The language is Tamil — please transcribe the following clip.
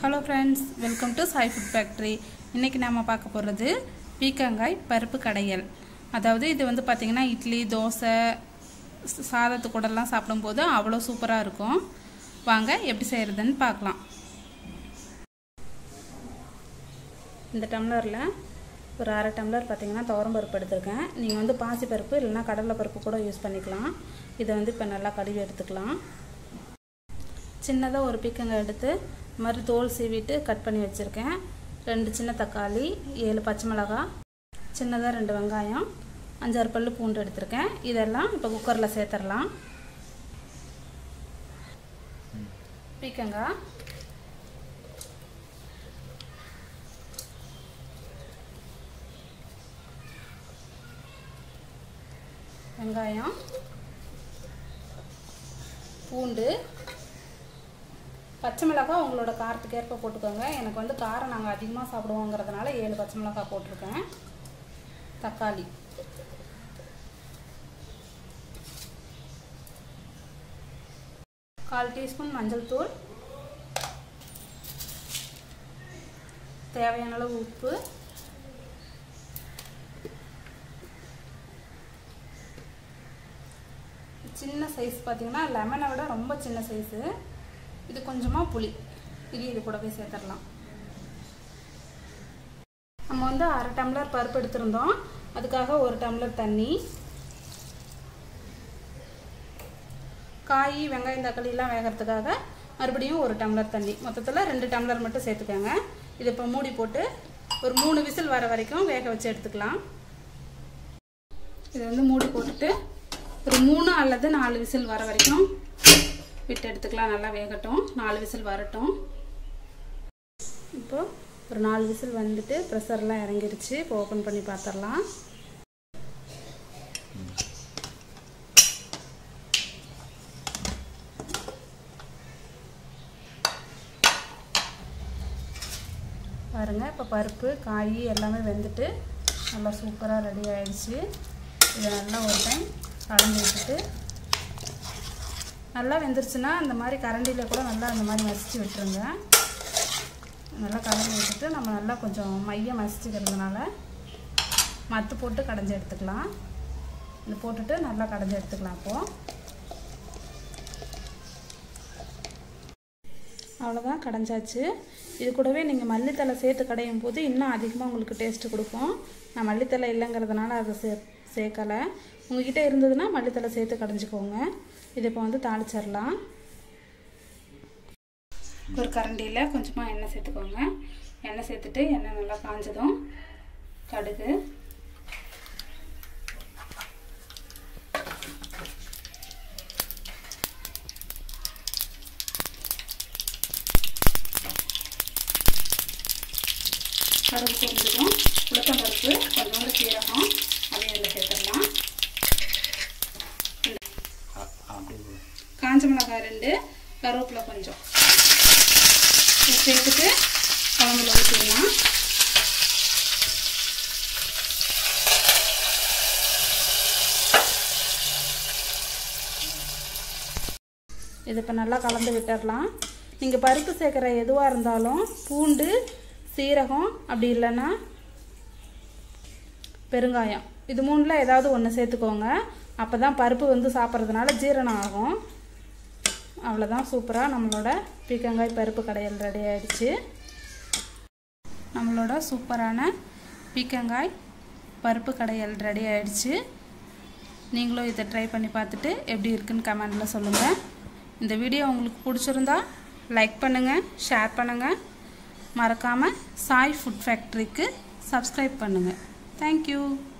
hello friends welcome to Sai food factory இன்றைக்கி நாம் பார்க்க போகிறது பீக்கங்காய் பருப்பு கடையல் அதாவது இது வந்து பார்த்திங்கன்னா இட்லி தோசை ச- சாதத்து கூடலாம் சாப்பிடும்போது அவ்வளோ சூப்பராக இருக்கும் வாங்க எப்படி செய்கிறதுன்னு பார்க்கலாம் இந்த டம்ளரில் ஒரு அரை டம்ளர் பார்த்தீங்கன்னா துவரம் பருப்பு எடுத்திருக்கேன் நீங்கள் வந்து பாசி பருப்பு இல்லைன்னா கடலை பருப்பு கூட யூஸ் பண்ணிக்கலாம் இதை வந்து இப்போ நல்லா கழுவி எடுத்துக்கலாம் சின்னதாக ஒரு பீக்கங்காய் எடுத்து இந்த மாதிரி தோல் சீவிட்டு கட் பண்ணி வச்சுருக்கேன் ரெண்டு சின்ன தக்காளி ஏழு பச்சை மிளகாய் சின்னதாக ரெண்டு வெங்காயம் அஞ்சாறு பல்லு பூண்டு எடுத்திருக்கேன் இதெல்லாம் இப்போ குக்கரில் சேர்த்துடலாம் பீக்கங்காய் வெங்காயம் பூண்டு பச்சை மிளகாய் உங்களோட காரத்துக்கு ஏற்ப போட்டுக்கோங்க எனக்கு வந்து காரம் நாங்கள் அதிகமாக சாப்பிடுவோங்கிறதுனால ஏழு பச்சை மிளகாய் போட்டிருக்கேன் தக்காளி கால் டீஸ்பூன் மஞ்சள் தூள் தேவையான அளவு உப்பு சின்ன சைஸ் பார்த்தீங்கன்னா லெமனை விட ரொம்ப சின்ன சைஸு இது கொஞ்சமாக புளி இது இது கூடவே சேர்த்துடலாம் நம்ம வந்து அரை டம்ளர் பருப்பு எடுத்திருந்தோம் அதுக்காக ஒரு டம்ளர் தண்ணி காய் வெங்காயம் தக்காளிலாம் வேகிறதுக்காக மறுபடியும் ஒரு டம்ளர் தண்ணி மொத்தத்தில் ரெண்டு டம்ளர் மட்டும் சேர்த்துக்கோங்க இது இப்போ மூடி போட்டு ஒரு மூணு விசில் வர வரைக்கும் வேக வச்சு எடுத்துக்கலாம் இதை வந்து மூடி போட்டுட்டு ஒரு மூணு அல்லது நாலு விசில் வர வரைக்கும் விட்டு எடுத்துக்கலாம் நல்லா வேகட்டும் நாலு விசில் வரட்டும் இப்போ ஒரு நாலு விசில் வந்துட்டு ப்ரெஷர்லாம் இறங்கிருச்சு இப்போ ஓப்பன் பண்ணி பார்த்துடலாம் பாருங்க இப்போ பருப்பு காய் எல்லாமே வெந்துட்டு நல்லா சூப்பராக ரெடி ஆயிடுச்சு இதை நல்லா ஒரு டைம் கலந்து விட்டுட்டு நல்லா வெந்துருச்சுன்னா அந்த மாதிரி கரண்டியில் கூட நல்லா அந்த மாதிரி மசிச்சு விட்டுருங்க நல்லா கலந்து விட்டுட்டு நம்ம நல்லா கொஞ்சம் மையம் மசிச்சுக்கிறதுனால மத்து போட்டு கடைஞ்சி எடுத்துக்கலாம் இது போட்டுட்டு நல்லா கடைஞ்சி எடுத்துக்கலாம் அப்போது அவ்வளோதான் கடைஞ்சாச்சு இது கூடவே நீங்கள் மல்லித்தலை சேர்த்து கடையும் போது இன்னும் அதிகமாக உங்களுக்கு டேஸ்ட்டு கொடுக்கும் நான் மல்லித்தலை இல்லைங்கிறதுனால அதை சே சேர்க்கலை உங்ககிட்ட இருந்ததுன்னா மல்லித்தலை சேர்த்து கடைஞ்சிக்கோங்க இது இப்போ வந்து தாளிச்சிடலாம் ஒரு கரண்டியில் கொஞ்சமாக எண்ணெய் சேர்த்துக்கோங்க எண்ணெய் சேர்த்துட்டு எண்ணெய் நல்லா காஞ்சதும் கடுகு கருப்பு கொஞ்சம் உளுத்தம் பருப்பு கொஞ்சோண்டு சீரகம் அதையும் இதில் சேர்த்துடலாம் காஞ்ச மிளகாய் ரெண்டு கருவேப்பிலை கொஞ்சம் இதை சேர்த்துட்டு குழம்புல ஊற்றிடலாம் இது இப்போ நல்லா கலந்து விட்டுடலாம் நீங்கள் பருப்பு சேர்க்குற எதுவாக இருந்தாலும் பூண்டு சீரகம் அப்படி இல்லைன்னா பெருங்காயம் இது மூணில் ஏதாவது ஒன்று சேர்த்துக்கோங்க அப்போ தான் பருப்பு வந்து சாப்பிட்றதுனால ஜீரணம் ஆகும் அவ்வளோதான் சூப்பராக நம்மளோட பீக்கங்காய் பருப்பு கடையில் ரெடி ஆயிடுச்சு நம்மளோட சூப்பரான பீக்கங்காய் பருப்பு கடையல் ரெடி ஆயிடுச்சு நீங்களும் இதை ட்ரை பண்ணி பார்த்துட்டு எப்படி இருக்குன்னு கமெண்டில் சொல்லுங்கள் இந்த வீடியோ உங்களுக்கு பிடிச்சிருந்தா லைக் பண்ணுங்கள் ஷேர் பண்ணுங்கள் மறக்காமல் சாய் ஃபுட் ஃபேக்ட்ரிக்கு சப்ஸ்கிரைப் பண்ணுங்கள் தேங்க்யூ